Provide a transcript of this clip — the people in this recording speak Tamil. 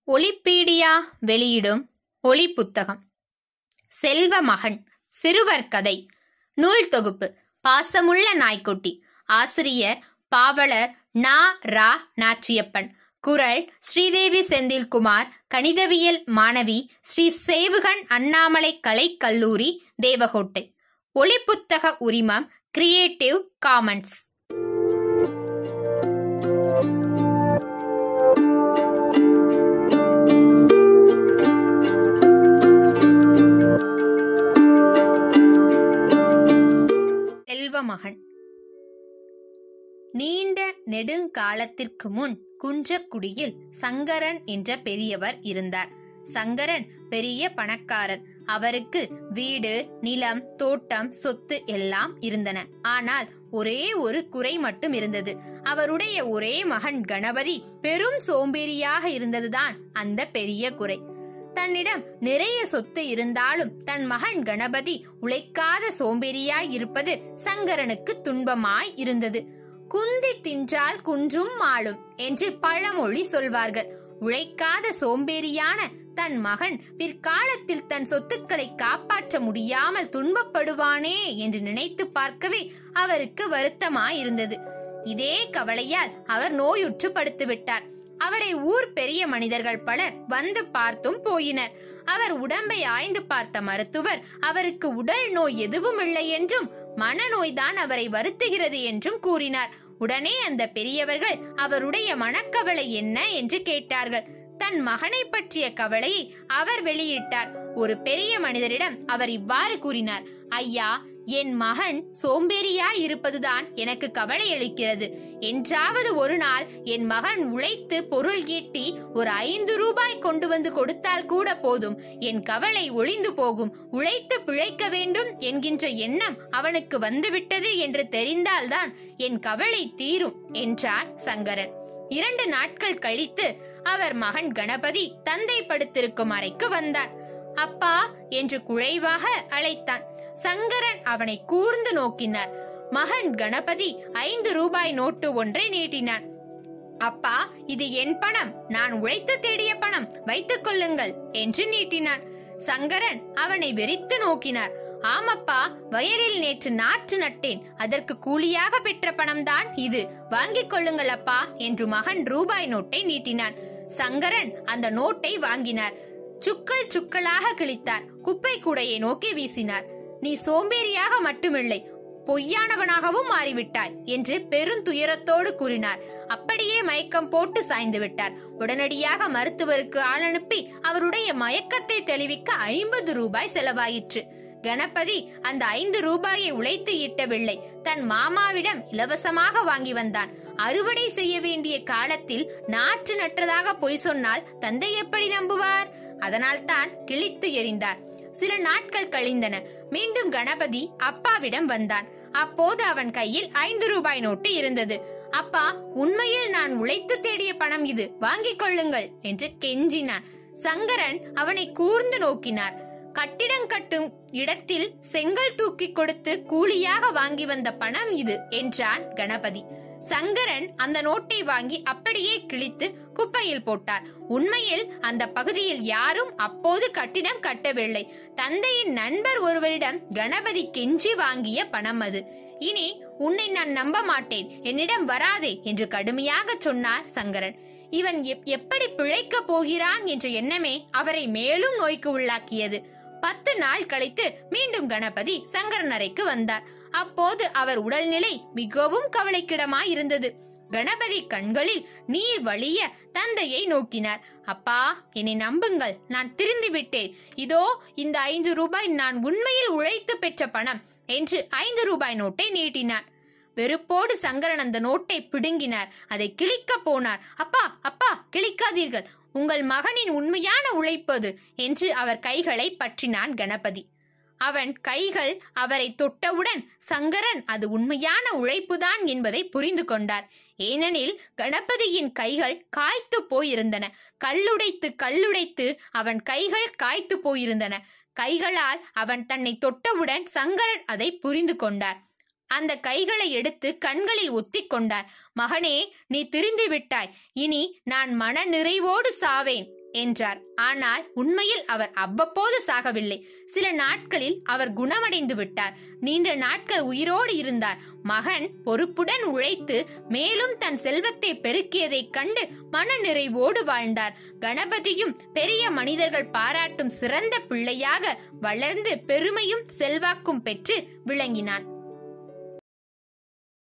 ஒலிப்பீடியா வெளியிடும் ஒலி புத்தகம் செல்வ மகன் சிறுவர் கதை நூல் தொகுப்பு பாசமுள்ள நாய்க்குட்டி ஆசிரியர் பாவலர் நா ரா நாச்சியப்பன் குரல் ஸ்ரீதேவி செந்தில்குமார் கணிதவியல் மாணவி ஸ்ரீ சேவுகன் அண்ணாமலை கலைக் கல்லூரி தேவகோட்டை ஒலிப்புத்தக உரிமம் கிரியேட்டிவ் காமன்ஸ் செல்வ மகன் நீண்ட நெடுங்காலத்திற்கு முன் குன்றக்குடியில் சங்கரன் என்ற பெரியவர் இருந்தார் சங்கரன் பெரிய பணக்காரர் அவருக்கு வீடு நிலம் தோட்டம் சொத்து எல்லாம் இருந்தன ஆனால் ஒரே ஒரு குறை மட்டும் இருந்தது அவருடைய ஒரே மகன் கணபதி பெரும் சோம்பேறியாக இருந்ததுதான் அந்த பெரிய குறை தன்னிடம் நிறைய சொத்து இருந்தாலும் தன் மகன் கணபதி உழைக்காத சோம்பேறியாய் இருப்பது சங்கரனுக்கு துன்பமாய் இருந்தது குந்தி தின்றால் குன்றும் மாளும் என்று பழமொழி சொல்வார்கள் உழைக்காத சோம்பேறியான தன் மகன் பிற்காலத்தில் தன் சொத்துக்களை காப்பாற்ற முடியாமல் துன்பப்படுவானே என்று நினைத்து பார்க்கவே அவருக்கு வருத்தமாயிருந்தது இதே கவலையால் அவர் நோயுற்று படுத்து விட்டார் அவரை ஊர் பெரிய மனிதர்கள் பலர் வந்து பார்த்தும் போயினர் அவர் உடம்பை ஆய்ந்து பார்த்த மருத்துவர் அவருக்கு உடல் நோய் எதுவும் இல்லை என்றும் மனநோய்தான் அவரை வருத்துகிறது என்றும் கூறினார் உடனே அந்த பெரியவர்கள் அவருடைய மனக்கவலை என்ன என்று கேட்டார்கள் தன் மகனை பற்றிய கவலையை அவர் வெளியிட்டார் ஒரு பெரிய மனிதரிடம் அவர் இவ்வாறு கூறினார் ஐயா என் மகன் சோம்பேறியாய் இருப்பதுதான் எனக்கு கவலை அளிக்கிறது என்றாவது ஒரு நாள் என் மகன் உழைத்து பொருள் ஈட்டி ஒரு ஐந்து ரூபாய் கொண்டு வந்து கொடுத்தால் கூட போதும் என் கவலை ஒளிந்து போகும் உழைத்து பிழைக்க வேண்டும் என்கின்ற எண்ணம் அவனுக்கு வந்துவிட்டது என்று தெரிந்தால்தான் என் கவலை தீரும் என்றார் சங்கரன் இரண்டு நாட்கள் கழித்து அவர் மகன் கணபதி தந்தை படுத்திருக்கும் அறைக்கு வந்தார் அப்பா என்று குழைவாக அழைத்தான் சங்கரன் அவனை கூர்ந்து நோக்கினார் மகன் கணபதி ஐந்து ரூபாய் நோட்டு ஒன்றை நீட்டினான் அப்பா இது என் பணம் நான் உழைத்து தேடிய பணம் வைத்துக் கொள்ளுங்கள் என்று நீட்டினான் சங்கரன் அவனை வெறித்து நோக்கினார் ஆமப்பா வயலில் நேற்று நாற்று நட்டேன் அதற்கு கூலியாக பெற்ற பணம்தான் இது வாங்கிக் கொள்ளுங்கள் அப்பா என்று மகன் ரூபாய் நோட்டை நீட்டினான் சங்கரன் அந்த நோட்டை வாங்கினார் சுக்கல் சுக்கலாக கிழித்தார் குப்பை கூடையை நோக்கி வீசினார் நீ சோம்பேறியாக மட்டுமில்லை பொய்யானவனாகவும் மாறிவிட்டாய் என்று பெருந்துயரத்தோடு கூறினார் அப்படியே மயக்கம் போட்டு சாய்ந்து விட்டார் உடனடியாக மருத்துவருக்கு ஆள் அனுப்பி அவருடைய மயக்கத்தை தெளிவிக்க ஐம்பது ரூபாய் செலவாயிற்று கணபதி அந்த ஐந்து ரூபாயை உழைத்து ஈட்டவில்லை தன் மாமாவிடம் இலவசமாக வாங்கி வந்தான் அறுவடை செய்ய வேண்டிய காலத்தில் நாற்று நட்டதாக பொய் சொன்னால் தந்தை எப்படி நம்புவார் அதனால் தான் கிழித்து எறிந்தார் சில நாட்கள் கழிந்தன மீண்டும் கணபதி அப்பாவிடம் வந்தான் அப்போது அவன் கையில் ஐந்து ரூபாய் நோட்டு இருந்தது அப்பா உண்மையில் நான் உழைத்து தேடிய பணம் இது வாங்கிக் கொள்ளுங்கள் என்று கெஞ்சினான் சங்கரன் அவனை கூர்ந்து நோக்கினார் கட்டிடம் கட்டும் இடத்தில் செங்கல் தூக்கி கொடுத்து கூலியாக வாங்கி வந்த பணம் இது என்றான் கணபதி சங்கரன் அந்த நோட்டை வாங்கி அப்படியே கிழித்து குப்பையில் போட்டார் உண்மையில் அந்த பகுதியில் யாரும் அப்போது கட்டிடம் கட்டவில்லை தந்தையின் நண்பர் ஒருவரிடம் கணபதி கெஞ்சி வாங்கிய பணம் அது இனி உன்னை நான் நம்ப மாட்டேன் என்னிடம் வராதே என்று கடுமையாக சொன்னார் சங்கரன் இவன் எப்படி பிழைக்க போகிறான் என்ற எண்ணமே அவரை மேலும் நோய்க்கு உள்ளாக்கியது பத்து நாள் கழித்து மீண்டும் கணபதி சங்கரன் அறைக்கு வந்தார் அப்போது அவர் உடல்நிலை மிகவும் கவலைக்கிடமாய் இருந்தது கணபதி கண்களில் நீர் வழிய தந்தையை நோக்கினார் அப்பா என்னை நம்புங்கள் நான் திருந்து விட்டேன் இதோ இந்த ஐந்து ரூபாய் நான் உண்மையில் உழைத்து பெற்ற பணம் என்று ஐந்து ரூபாய் நோட்டை நீட்டினார் வெறுப்போடு சங்கரன் அந்த நோட்டை பிடுங்கினார் அதை கிழிக்க போனார் அப்பா அப்பா கிழிக்காதீர்கள் உங்கள் மகனின் உண்மையான உழைப்பது என்று அவர் கைகளை பற்றினான் கணபதி அவன் கைகள் அவரை தொட்டவுடன் சங்கரன் அது உண்மையான உழைப்புதான் என்பதை புரிந்து கொண்டார் ஏனெனில் கணபதியின் கைகள் காய்த்து போயிருந்தன கல்லுடைத்து கல்லுடைத்து அவன் கைகள் காய்த்து போயிருந்தன கைகளால் அவன் தன்னை தொட்டவுடன் சங்கரன் அதை புரிந்து கொண்டார் அந்த கைகளை எடுத்து கண்களில் ஒத்திக் கொண்டார் மகனே நீ திரிந்து விட்டாய் இனி நான் மன நிறைவோடு சாவேன் என்றார் ஆனால் உண்மையில் அவர் அவ்வப்போது சாகவில்லை சில நாட்களில் அவர் குணமடைந்து விட்டார் நீண்ட நாட்கள் உயிரோடு இருந்தார் மகன் பொறுப்புடன் உழைத்து மேலும் தன் செல்வத்தை பெருக்கியதைக் கண்டு மன நிறைவோடு வாழ்ந்தார் கணபதியும் பெரிய மனிதர்கள் பாராட்டும் சிறந்த பிள்ளையாக வளர்ந்து பெருமையும் செல்வாக்கும் பெற்று விளங்கினான்